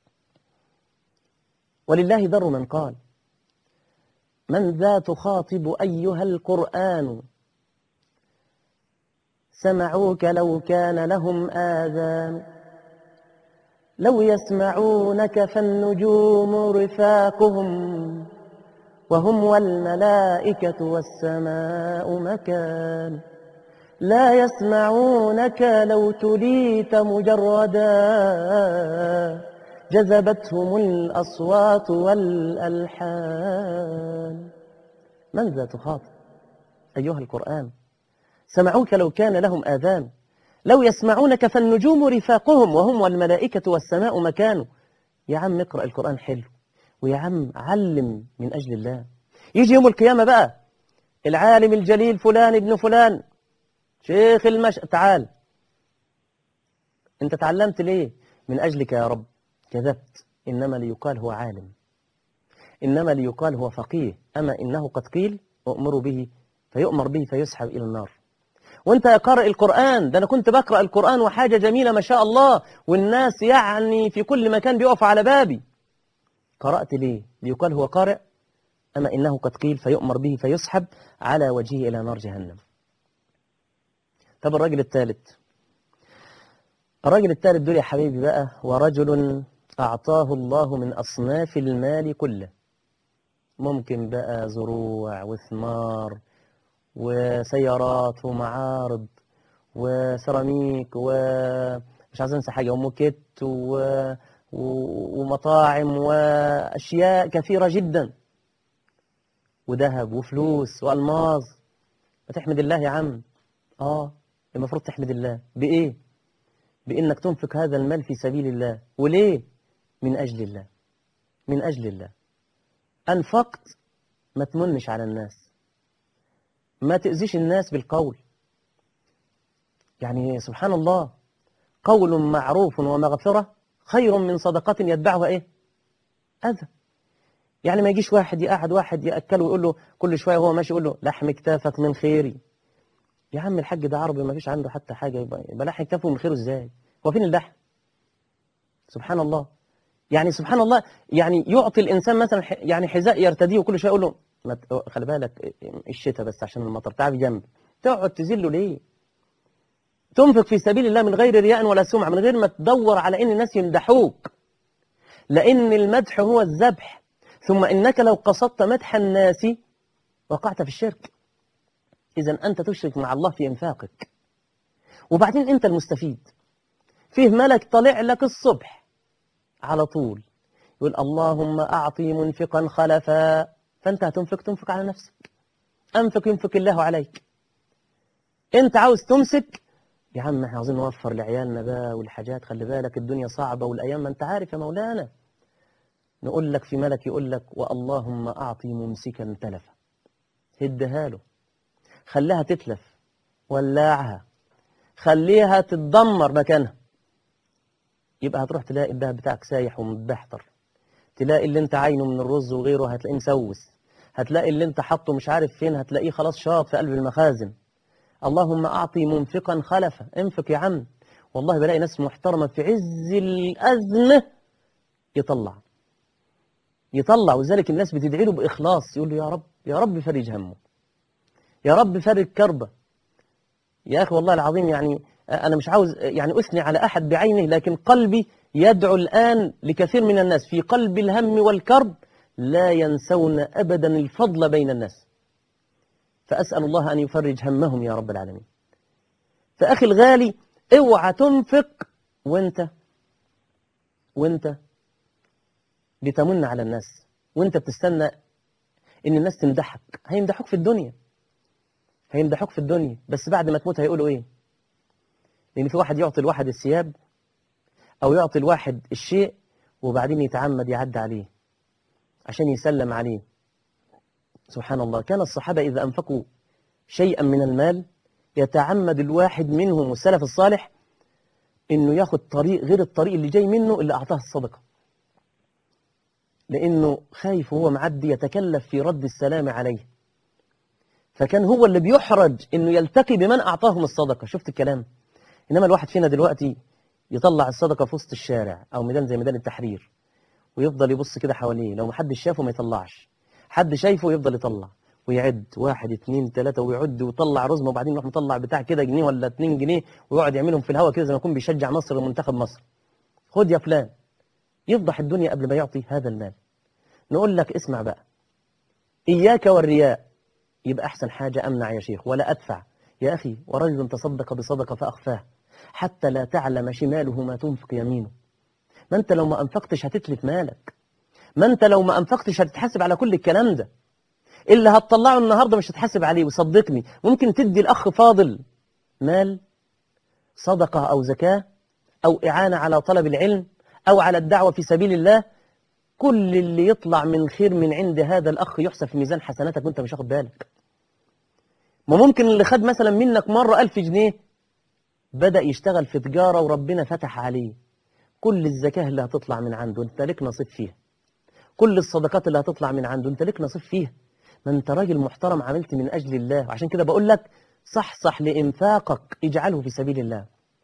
Speaker 1: ولله در من قال من ذا تخاطب أيها القرآن سمعوك لو كان لهم آذان لو يسمعونك فالنجوم رفاقهم وهم والملائكة والسماء مكان لا يسمعونك لو تليت مجردا جذبتهم الأصوات والألحان من ذا تخاطب أيها القرآن سمعوك لو كان لهم آذان لو يسمعونك فالنجوم رفاقهم وهم والملائكة والسماء مكان يا عم اقرأ القرآن حلو ويا عم علم من أجل الله يجي يوم القيامة بقى العالم الجليل فلان ابن فلان شيخ المش تعال انت تعلمت ليه من أجلك يا رب كذبت إنما ليقال هو عالم إنما ليقال هو فقيه أما إنه قد قيل أؤمر به فيؤمر به فيسحب إلى النار وانت يا قارئ القرآن ده أنا كنت بقرأ القرآن وحاجة جميلة ما شاء الله والناس يعني في كل مكان بيقف على بابي قرأت ليه ليقال هو قارئ أما إنه قد قيل فيؤمر به فيسحب على وجهه إلى نار جهنم طب الراجل الثالث الراجل الثالث دول يا حبيبي بقى ورجل أعطاه الله من أصناف المال كله ممكن بقى زروع وثمار وسيارات ومعارض وسيراميك ومش عايز انسى حاجه وموكيت و... و... ومطاعم واشياء كثيره جدا وذهب وفلوس والماظ فتحمد الله يا عم اه المفروض تحمد الله بايه بانك تنفق هذا المال في سبيل الله وليه من اجل الله من اجل الله انفقت ما تمنش على الناس ما تأذيش الناس بالقول يعني سبحان الله قول معروف ومغفرة خير من صدقة يتبعها إيه أذى يعني ما يجيش واحد يقعد واحد يأكله ويقول له كل شوية وهو ماشي يقول له لحم كتافك من خيري يا عم الحاج ده عربي ما فيش عنده حتى حاجة يبقى, يبقى لحم كتافه من خيره إزاي هو فين اللحم سبحان الله يعني سبحان الله يعني يعطي الإنسان مثلا يعني حذاء يرتديه وكل شوية يقول له ما ت- خلي بالك الشتاء بس عشان المطر تعالى جنبي تقعد تذله ليه تنفق في سبيل الله من غير رياء ولا سمعة من غير ما تدور على ان الناس يمدحوك لان المدح هو الذبح ثم انك لو قصدت مدح الناس وقعت في الشرك اذا انت تشرك مع الله في انفاقك وبعدين انت المستفيد فيه ملك طلع لك الصبح على طول يقول اللهم أعطي منفقا خلفا فأنت هتنفق تنفق على نفسك أنفق ينفق الله عليك أنت عاوز تمسك يا عم احنا عاوزين نوفر لعيالنا بقى والحاجات خلي بالك الدنيا صعبة والأيام ما أنت عارف يا مولانا نقول لك في ملك يقول لك واللهم أعطي ممسكا تلفا هدها له خليها تتلف ولعها خليها تتدمر مكانها يبقى هتروح تلاقي الدهب بتاعك سايح ومتبحتر تلاقي اللي انت عاينه من الرز وغيره هتلاقيه مسوس هتلاقي اللي انت حاطه مش عارف فين هتلاقيه خلاص شاط في قلب المخازن اللهم أعطي منفقا خلفا انفق يا عم والله بلاقي ناس محترمة في عز الأزمة يطلع يطلع وذلك الناس بتدعي له بإخلاص يقول له يا رب يا رب فرج همه يا رب فرج كربه يا أخي والله العظيم يعني أنا مش عاوز يعني أثني على أحد بعينه لكن قلبي يدعو الآن لكثير من الناس في قلب الهم والكرب لا ينسون أبدا الفضل بين الناس فأسأل الله أن يفرج همهم يا رب العالمين فأخي الغالي اوعى تنفق وانت وانت بتمن على الناس وانت بتستنى ان الناس تمدحك هيمدحوك في الدنيا هيمدحوك في الدنيا بس بعد ما تموت هيقولوا ايه لان في واحد يعطي الواحد الثياب او يعطي الواحد الشيء وبعدين يتعمد يعد عليه عشان يسلم عليه سبحان الله كان الصحابة إذا أنفقوا شيئا من المال يتعمد الواحد منهم والسلف الصالح إنه ياخد طريق غير الطريق اللي جاي منه اللي أعطاه الصدقة لأنه خايف وهو معدي يتكلف في رد السلام عليه فكان هو اللي بيحرج إنه يلتقي بمن أعطاهم الصدقة شفت الكلام إنما الواحد فينا دلوقتي يطلع الصدقة في وسط الشارع أو ميدان زي ميدان التحرير ويفضل يبص كده حواليه لو محدش شافه ما يطلعش حد شايفه يفضل يطلع ويعد واحد اتنين تلاتة ويعد ويطلع رزمة وبعدين يروح مطلع بتاع كده جنيه ولا اتنين جنيه ويقعد يعملهم في الهواء كده زي ما يكون بيشجع مصر ومنتخب مصر خد يا فلان يفضح الدنيا قبل ما يعطي هذا المال نقول لك اسمع بقى إياك والرياء يبقى أحسن حاجة أمنع يا شيخ ولا أدفع يا أخي ورجل تصدق بصدقة فأخفاه حتى لا تعلم شماله ما تنفق يمينه ما أنت لو ما أنفقتش هتتلف مالك ما أنت لو ما أنفقتش هتتحاسب على كل الكلام ده اللي هتطلعه النهاردة مش هتحاسب عليه وصدقني ممكن تدي الأخ فاضل مال صدقة أو زكاة أو إعانة على طلب العلم أو على الدعوة في سبيل الله كل اللي يطلع من خير من عند هذا الأخ يحسب في ميزان حسناتك وانت مش واخد بالك ما ممكن اللي خد مثلا منك مرة ألف جنيه بدأ يشتغل في تجارة وربنا فتح عليه كل الزكاة اللي هتطلع من عنده انت لك نصيب فيها كل الصدقات اللي هتطلع من عنده انت لك نصيب فيها ما انت راجل محترم عملت من أجل الله وعشان كده بقول لك صحصح لإنفاقك اجعله في سبيل الله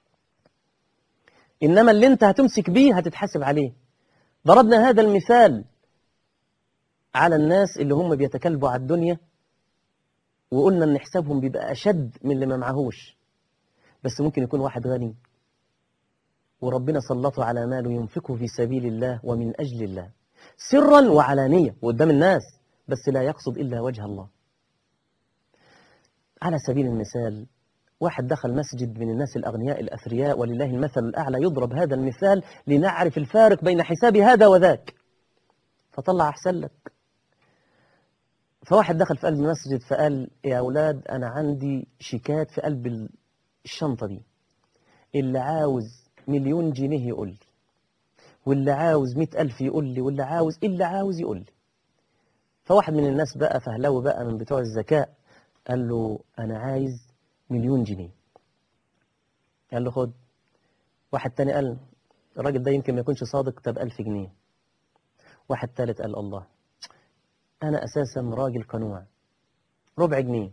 Speaker 1: إنما اللي انت هتمسك بيه هتتحاسب عليه ضربنا هذا المثال على الناس اللي هم بيتكلبوا على الدنيا وقلنا ان حسابهم بيبقى أشد من اللي ما معهوش بس ممكن يكون واحد غني وربنا سلطه على ماله ينفقه في سبيل الله ومن أجل الله سرا وعلانية وقدام الناس بس لا يقصد إلا وجه الله على سبيل المثال واحد دخل مسجد من الناس الأغنياء الأثرياء ولله المثل الأعلى يضرب هذا المثال لنعرف الفارق بين حساب هذا وذاك فطلع أحسن لك فواحد دخل في قلب المسجد فقال يا أولاد أنا عندي شيكات في قلب الشنطة دي اللي عاوز مليون جنيه يقول لي واللي عاوز مئة ألف يقول لي واللي عاوز اللي عاوز يقول لي فواحد من الناس بقى فهلوه بقى من بتوع الذكاء قال له أنا عايز مليون جنيه قال له خد واحد تاني قال الراجل ده يمكن ما يكونش صادق طب ألف جنيه واحد تالت قال الله أنا أساسا راجل قنوع ربع جنيه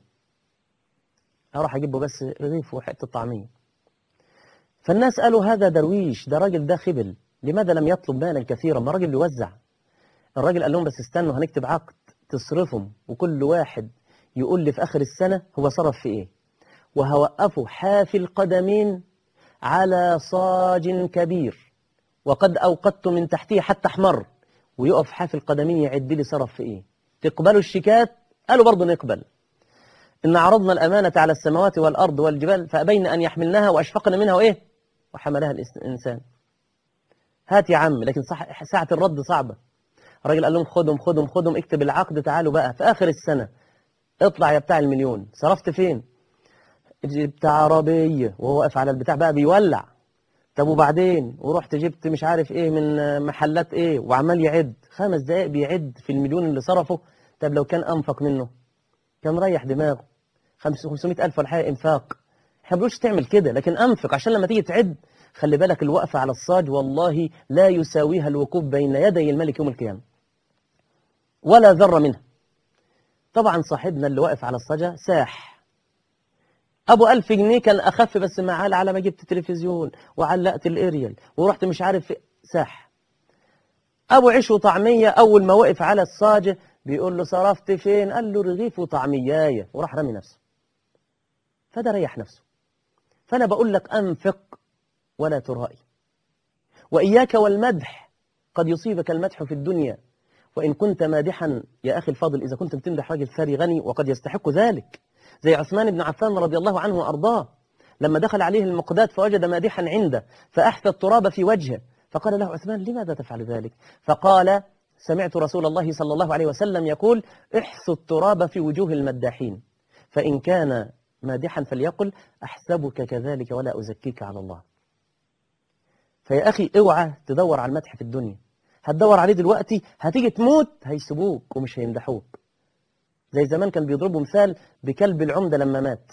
Speaker 1: أروح أجيبه بس رغيف وحتة طعمية فالناس قالوا هذا درويش ده راجل ده خبل لماذا لم يطلب مالا كثيرا ما راجل بيوزع الراجل قال لهم بس استنوا هنكتب عقد تصرفهم وكل واحد يقول لي في آخر السنة هو صرف في إيه وهوقفه حافي القدمين على صاج كبير وقد أوقدت من تحته حتى احمر ويقف حافي القدمين يعد لي صرف في إيه تقبلوا الشيكات قالوا برضه نقبل إن عرضنا الأمانة على السماوات والأرض والجبال فأبين أن يحملناها وأشفقن منها وإيه وحملها الإنسان هات يا عم لكن صح ساعة الرد صعبة الراجل قال لهم خدهم خدهم خدهم اكتب العقد تعالوا بقى في آخر السنة اطلع يا بتاع المليون صرفت فين جبت عربية وهو واقف على البتاع بقى بيولع طب وبعدين ورحت جبت مش عارف ايه من محلات ايه وعمال يعد خمس دقايق بيعد في المليون اللي صرفه طب لو كان أنفق منه كان ريح دماغه 500 ألف ولا حاجة إنفاق احنا بنقولش تعمل كده لكن أنفق عشان لما تيجي تعد خلي بالك الوقفة على الصاج والله لا يساويها الوقوف بين يدي الملك يوم القيامة ولا ذرة منها طبعا صاحبنا اللي واقف على الصاجة ساح أبو ألف جنيه كان أخف بس معاه على ما جبت تلفزيون وعلقت الإريال ورحت مش عارف ساح أبو عيش وطعمية أول ما وقف على الصاجة بيقول له صرفت فين قال له رغيف وطعمياية وراح رمي نفسه فده ريح نفسه فأنا بقول لك أنفق ولا ترائي وإياك والمدح قد يصيبك المدح في الدنيا وإن كنت مادحا يا أخي الفاضل إذا كنت بتمدح راجل ثري غني وقد يستحق ذلك زي عثمان بن عفان رضي الله عنه وأرضاه لما دخل عليه المقداد فوجد مادحا عنده فأحثى التراب في وجهه فقال له عثمان لماذا تفعل ذلك فقال سمعت رسول الله صلى الله عليه وسلم يقول احثوا التراب في وجوه المداحين فإن كان مادحا فليقل أحسبك كذلك ولا أزكيك على الله فيا أخي اوعى تدور على المدح في الدنيا هتدور عليه دلوقتي هتيجي تموت هيسيبوك ومش هيمدحوك زي زمان كان بيضربوا مثال بكلب العمدة لما مات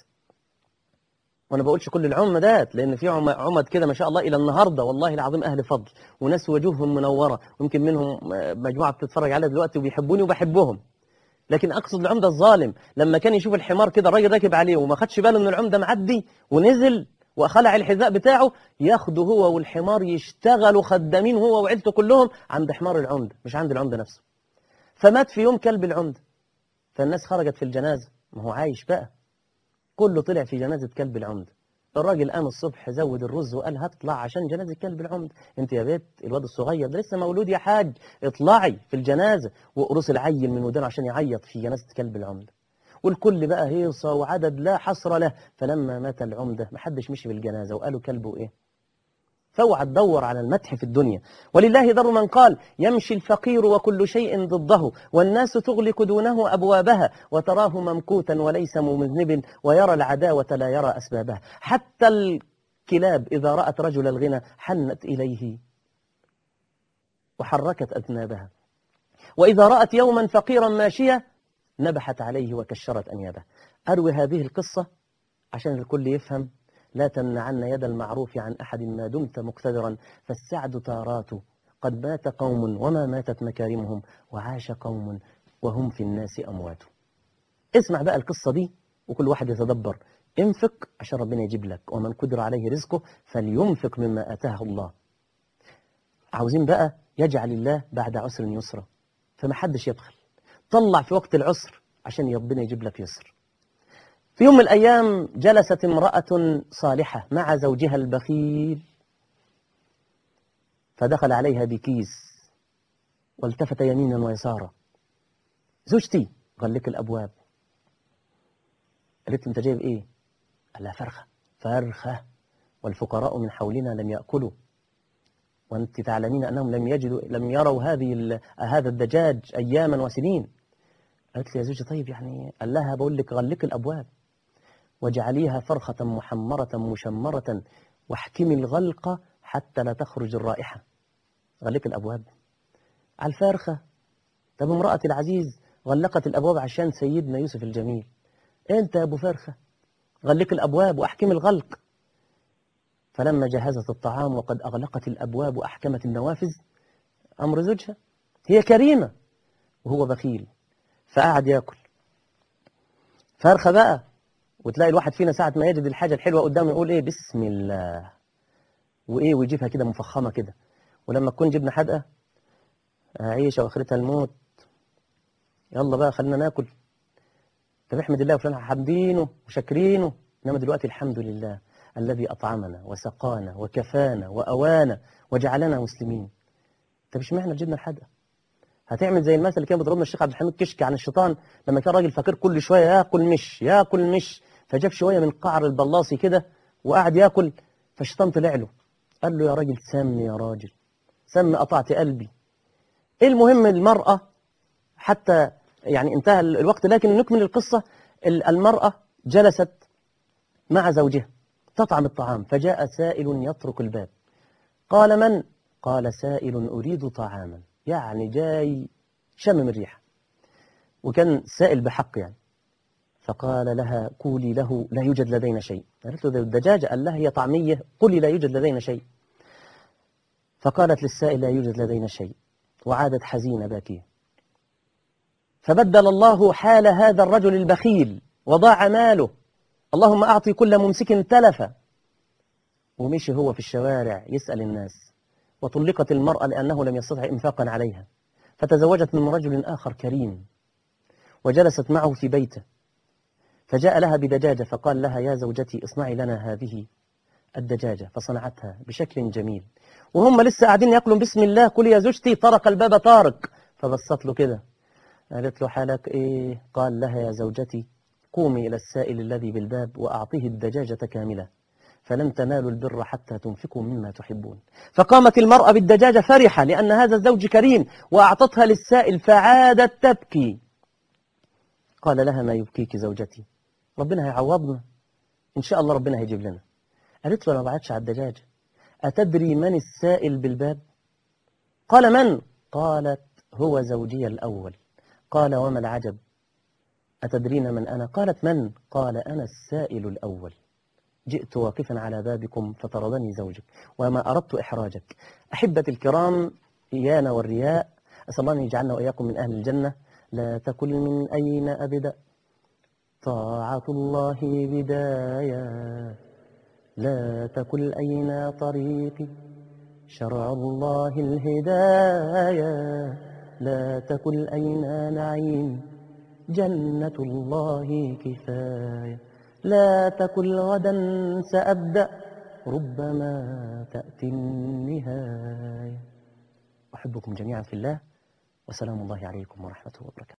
Speaker 1: وانا بقولش كل العمدات لان في عمد كده ما شاء الله الى النهارده والله العظيم اهل فضل وناس وجوههم منوره ويمكن منهم مجموعه بتتفرج عليها دلوقتي وبيحبوني وبحبهم لكن اقصد العمده الظالم لما كان يشوف الحمار كده الراجل راكب عليه وما خدش باله ان العمده معدي ونزل وخلع الحذاء بتاعه ياخده هو والحمار يشتغلوا خدامين هو وعيلته كلهم عند حمار العمده مش عند العمده نفسه فمات في يوم كلب العمده فالناس خرجت في الجنازه ما هو عايش بقى كله طلع في جنازة كلب العمدة الراجل قام الصبح زود الرز وقال هطلع عشان جنازة كلب العمدة انت يا بيت الواد الصغير ده لسه مولود يا حاج اطلعي في الجنازة وقرص العيل من ودانه عشان يعيط في جنازة كلب العمدة والكل بقى هيصة وعدد لا حصر له فلما مات العمدة محدش مشي بالجنازة وقالوا كلبه ايه فاوعى تدور على المدح في الدنيا ولله ذر من قال يمشي الفقير وكل شيء ضده والناس تغلق دونه أبوابها وتراه ممكوتا وليس مذنب ويرى العداوة لا يرى أسبابها حتى الكلاب إذا رأت رجل الغنى حنت إليه وحركت أذنابها وإذا رأت يوما فقيرا ماشية نبحت عليه وكشرت أنيابه أروي هذه القصة عشان الكل يفهم لا تمنعن يد المعروف عن أحد ما دمت مقتدرا فالسعد تارات قد مات قوم وما ماتت مكارمهم وعاش قوم وهم في الناس أموات اسمع بقى القصة دي وكل واحد يتدبر انفق عشان ربنا يجيب لك ومن قدر عليه رزقه فلينفق مما آتاه الله عاوزين بقى يجعل الله بعد عسر يسرا فما حدش يبخل طلع في وقت العسر عشان ربنا يجيب لك يسر في يوم من الأيام جلست امرأة صالحة مع زوجها البخيل فدخل عليها بكيس والتفت يمينا ويسارا زوجتي قال لك الأبواب قالت له أنت جايب إيه قال لها فرخة فرخة والفقراء من حولنا لم يأكلوا وأنت تعلمين أنهم لم يجدوا لم يروا هذه هذا الدجاج أياما وسنين قالت لي يا زوجي طيب يعني قال لها بقول لك غلق الأبواب واجعليها فرخة محمرة مشمرة واحكمي الغلق حتى لا تخرج الرائحة غلق الأبواب على الفارخة طب امرأة العزيز غلقت الأبواب عشان سيدنا يوسف الجميل أنت يا أبو فرخة غلق الأبواب وأحكم الغلق فلما جهزت الطعام وقد أغلقت الأبواب وأحكمت النوافذ أمر زوجها هي كريمة وهو بخيل فقعد ياكل فرخة بقى وتلاقي الواحد فينا ساعة ما يجد الحاجة الحلوة قدامه يقول إيه بسم الله وإيه ويجيبها كده مفخمة كده ولما تكون جبنة حدقة عيشة وآخرتها الموت يلا بقى خلينا ناكل طب احمد الله وفلان حامدينه وشاكرينه انما دلوقتي الحمد لله الذي اطعمنا وسقانا وكفانا واوانا وجعلنا مسلمين طب اشمعنى الجبنه الحادقه هتعمل زي المثل اللي كان بيضربنا الشيخ عبد الحميد كشك عن الشيطان لما كان راجل فقير كل شويه ياكل مش ياكل مش فجاب شويه من قعر البلاصي كده وقعد ياكل فالشيطان طلع له قال له يا راجل سم يا راجل سم قطعت قلبي المهم المراه حتى يعني انتهى الوقت لكن نكمل القصة المرأة جلست مع زوجها تطعم الطعام فجاء سائل يطرق الباب قال من؟ قال سائل أريد طعاما يعني جاي شمم الريحة وكان سائل بحق يعني فقال لها قولي له لا يوجد لدينا شيء قالت له الدجاجة قال لها هي طعمية قولي لا يوجد لدينا شيء فقالت للسائل لا يوجد لدينا شيء وعادت حزينة باكية فبدل الله حال هذا الرجل البخيل وضاع ماله اللهم أعطي كل ممسك تلفا ومشي هو في الشوارع يسأل الناس وطلقت المرأة لأنه لم يستطع إنفاقا عليها فتزوجت من رجل آخر كريم وجلست معه في بيته فجاء لها بدجاجة فقال لها يا زوجتي اصنعي لنا هذه الدجاجة فصنعتها بشكل جميل وهم لسه قاعدين يأكلوا بسم الله قل يا زوجتي طرق الباب طارق فبصت له كده قالت له حالك إيه قال لها يا زوجتي قومي إلى السائل الذي بالباب وأعطيه الدجاجة كاملة فلن تنالوا البر حتى تنفقوا مما تحبون فقامت المرأة بالدجاجة فرحة لأن هذا الزوج كريم وأعطتها للسائل فعادت تبكي قال لها ما يبكيك زوجتي ربنا هيعوضنا إن شاء الله ربنا هيجيب لنا قالت له أنا ما بعتش على الدجاجة أتدري من السائل بالباب قال من قالت هو زوجي الأول قال وما العجب أتدرين من أنا قالت من قال أنا السائل الأول جئت واقفا على بابكم فطردني زوجك وما أردت إحراجك أحبتي الكرام إيانا والرياء أسأل الله أن يجعلنا وإياكم من أهل الجنة لا تكل من أين أبدأ طاعة الله بداية لا تكل أين طريقي شرع الله الهداية لا تكل أين نعيم جنة الله كفاية لا تكل غدا سأبدأ ربما تأتي النهاية أحبكم جميعا في الله وسلام الله عليكم ورحمته وبركاته